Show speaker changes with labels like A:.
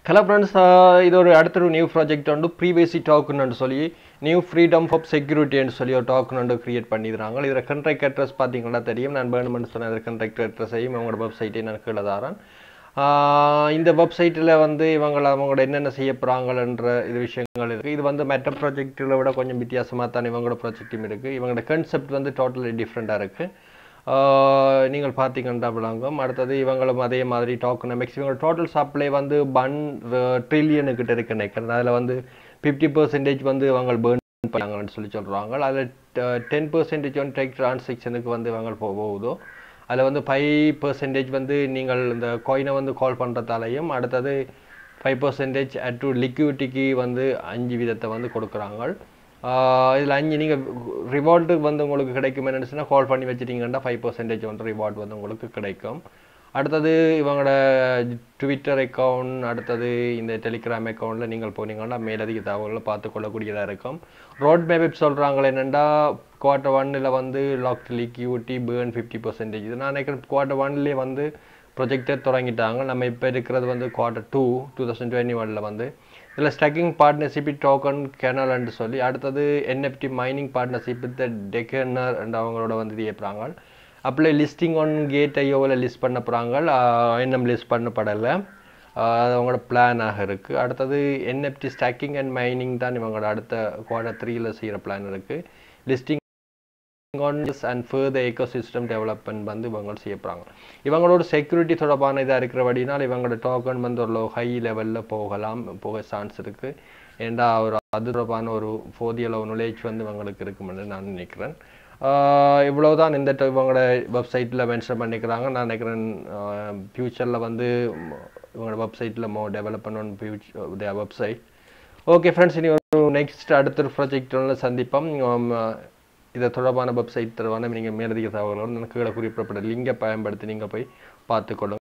A: hello friends இது ஒரு அடுத்த ஒரு நியூ ப்ராஜெக்ட் வந்து ப்ரீவேசி டாக்குன்னு சொல்லி நியூ ஃப்ரீடம் ஆஃப் செக்யூரிட்டின்னு சொல்லி ஒரு டாக்குன் வந்து கிரியேட் பண்ணிடுறாங்க இதில் கண்ட்ராக்ட் அட்ரஸ் பார்த்தீங்கன்னா தெரியும் நான் வேணுமென்னு சொன்ன கண்ட்ராக்ட் அட்ரஸையும் அவங்களோட வெப்சைட்டையும் நான் கீழே தரேன் ஆஹ் இந்த வெப்சைட்டில் வந்து இவங்களை அவங்களோட என்னென்ன செய்ய போகிறாங்கன்ற இது விஷயங்கள் இருக்குது இது வந்து மற்ற ப்ராஜெக்டில் விட கொஞ்சம் வித்தியாசமாக தான் இவங்களோட ப்ராஜெக்டும் இருக்குது இவங்களோட கன்செப்ட் வந்து டோட்டலி டிஃப்ரெண்ட்டாக இருக்குது ஆஹ் நீங்கள் பார்த்தீங்கன்னா விளங்கும் அடுத்தது இவங்களும் அதே மாதிரி டோக்கனமிக்ஸ் இவங்க டோட்டல் சப்ளை வந்து ஒன் ட்ரில்லியனுக்கிட்ட இருக்கு நினைக்கிறேன் அதில் வந்து ஃபிஃப்டி பர்சன்டேஜ் வந்து இவங்க பேர்ன் பண்ணாங்கன்னு சொல்லி சொல்கிறாங்க அதில் டென் பர்சன்டேஜ் வந்து டெக் ட்ரான்சாக்ஷனுக்கு வந்து இவங்க போ போகுதோ அதில் வந்து ஃபைவ் பர்சன்டேஜ் வந்து நீங்கள் இந்த காயினை வந்து கால் பண்ணுறதாலையும் அடுத்தது ஃபைவ் பர்சன்டேஜ் அட் டு லிக்விடிட்டிக்கு வந்து அஞ்சு விதத்தை வந்து கொடுக்குறாங்க இதில் அஞ்சு நீங்கள் ரிவார்டு வந்து உங்களுக்கு கிடைக்கும் என்னச்சுன்னா கால் பண்ணி வச்சிட்டிங்கன்னா ஃபைவ் பர்சன்டேஜ் வந்து ரிவார்டு வந்து உங்களுக்கு கிடைக்கும் அடுத்தது இவங்களோட ட்விட்டர் அக்கௌண்ட் அடுத்தது இந்த டெலிகிராம் அக்கௌண்ட்டில் நீங்கள் போனீங்கன்னா மேலதிக தகவல்களை பார்த்து கொள்ளக்கூடியதாக இருக்கும் ரோட் மேப் சொல்கிறாங்களே என்னென்னா குவார்ட்டர் ஒன்னில் வந்து lock liquidity burn fifty percentage இது நான் நினைக்கிறேன் குவார்ட்டர் ஒன்லேயே வந்து ப்ரொஜெக்டே தொடங்கிட்டாங்க நம்ம இப்போ இருக்கிறது வந்து quarter two two thousand twenty ஒனில் வந்து இதில் ஸ்டக்கிங் பார்ட்னர்ஷிப் டோக்கன் கெனல்னு சொல்லி அடுத்தது என்எஃப்டி மைனிங் பார்ட்னர்ஷிப் வித் டெக்கனர் அண்ட் அவங்களோட வந்து இது ஏற்றாங்க அப்படியே லிஸ்டிங் ஒன் கேட் ஐயோவில் லிஸ்ட் பண்ண போகிறாங்க இன்னும் லிஸ்ட் பண்ணப்படலை அது அவங்களோட பிளானாக இருக்குது அடுத்தது என்எஃப்டி ஸ்டாக்கிங் அண்ட் மைனிங் தான் இவங்களோட அடுத்த குவார்டர் த்ரீயில் செய்கிற பிளான் இருக்குது listing on and further ecosystem development வந்து இவங்க செய்ய போகிறாங்க இவங்களோட செக்யூரிட்டி தொடர்பான இதாக இருக்கிறபடினால் இவங்களோட டோக்கன் வந்து ஒரு ஹை லெவலில் போகலாம் போக சான்ஸ் இருக்குது ஏண்டா ஒரு அது தொடர்பான ஒரு போதிய அளவு நுழைச்சி வந்து இவங்களுக்கு இருக்குமென்னு நான் நினைக்கிறேன் இவ்வளவுதான் இந்த இவங்களோட வெப்சைட்டில் மென்ஷன் பண்ணிக்கிறாங்க நான் நினைக்கிறேன் ஃப்யூச்சரில் வந்து இவங்களோட வெப்சைட்டில் மோ டெவலப் பண்ணணும் ஃபியூச்சர் வெப்சைட் ஓகே ஃப்ரெண்ட்ஸ் இனி ஒரு நெக்ஸ்ட் அடுத்த ப்ராஜெக்டில் சந்திப்போம் இதை தொடர்பான வெப்சைட் தொடர்பான நீங்கள் மேலதிக தகவல்கள் கீழே குறிப்பிடப்பட்ட லிங்கை பயன்படுத்தி நீங்கள் போய் பார்த்துக்கொள்ளுங்க